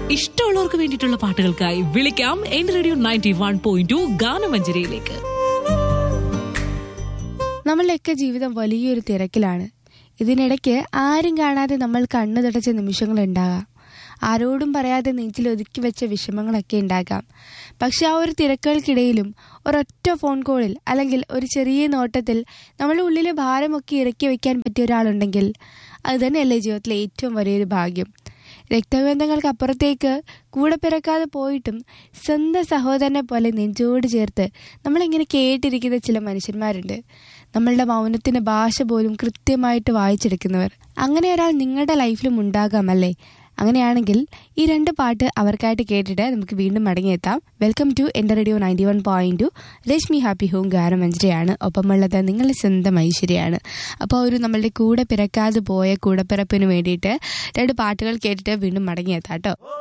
ഇഷ്ടമുള്ളവർക്ക് വേണ്ടിയിട്ടുള്ള പാട്ടുകൾക്കായി വിളിക്കാം എന്റെ radio ninety one point two ഗാനമഞ്ജരിയിലേക്ക് നമ്മളുടെയൊക്കെ ജീവിതം വലിയൊരു തിരക്കിലാണ് ഇതിനിടയ്ക്ക് ആരും കാണാതെ നമ്മൾ കണ്ണു തടച്ച നിമിഷങ്ങൾ ഉണ്ടാകാം ആരോടും പറയാതെ നെഞ്ചിൽ ഒതുക്കി വെച്ച വിഷമങ്ങളൊക്കെ ഉണ്ടാകാം പക്ഷെ ആ ഒരു തിരക്കുകൾക്കിടയിലും ഒരൊറ്റ ഫോൺ കോളിൽ അല്ലെങ്കിൽ ഒരു ചെറിയ നോട്ടത്തിൽ നമ്മുടെ ഉള്ളിലെ ഭാരമൊക്കെ ഇറക്കി വെക്കാൻ പറ്റിയ ഒരാളുണ്ടെങ്കിൽ അത് തന്നെയല്ലേ ജീവിതത്തിലെ ഏറ്റവും വലിയൊരു ഭാഗ്യം രക്തബന്ധങ്ങൾക്കപ്പുറത്തേക്ക് കൂടെ പിറക്കാതെ പോയിട്ടും സ്വന്തം സഹോദരനെ പോലെ നെഞ്ചോട് ചേർത്ത് നമ്മളിങ്ങനെ കേട്ടിരിക്കുന്ന ചില മനുഷ്യന്മാരുണ്ട് നമ്മളുടെ മൗനത്തിന്റെ ഭാഷ പോലും കൃത്യമായിട്ട് വായിച്ചെടുക്കുന്നവർ അങ്ങനെ ഒരാൾ നിങ്ങളുടെ ലൈഫിലും ഉണ്ടാകാമല്ലേ അങ്ങനെയാണെങ്കിൽ ഈ രണ്ട് പാട്ട് അവർക്കായിട്ട് കേട്ടിട്ട് നമുക്ക് വീണ്ടും മടങ്ങിയെത്താം വെൽക്കം ടു എൻ്റെ radio ninety one point two Reshmi happy home ഗാനമഞ്ജരിയാണ് ഒപ്പമുള്ളത് നിങ്ങളുടെ സ്വന്തം ഐശ്വര്യമാണ് അപ്പോൾ ഒരു നമ്മളുടെ കൂടെ പിറക്കാതെ പോയ കൂടപ്പിറപ്പിന് വേണ്ടിയിട്ട് രണ്ട് പാട്ടുകൾ കേട്ടിട്ട് വീണ്ടും മടങ്ങിയെത്താം കേട്ടോ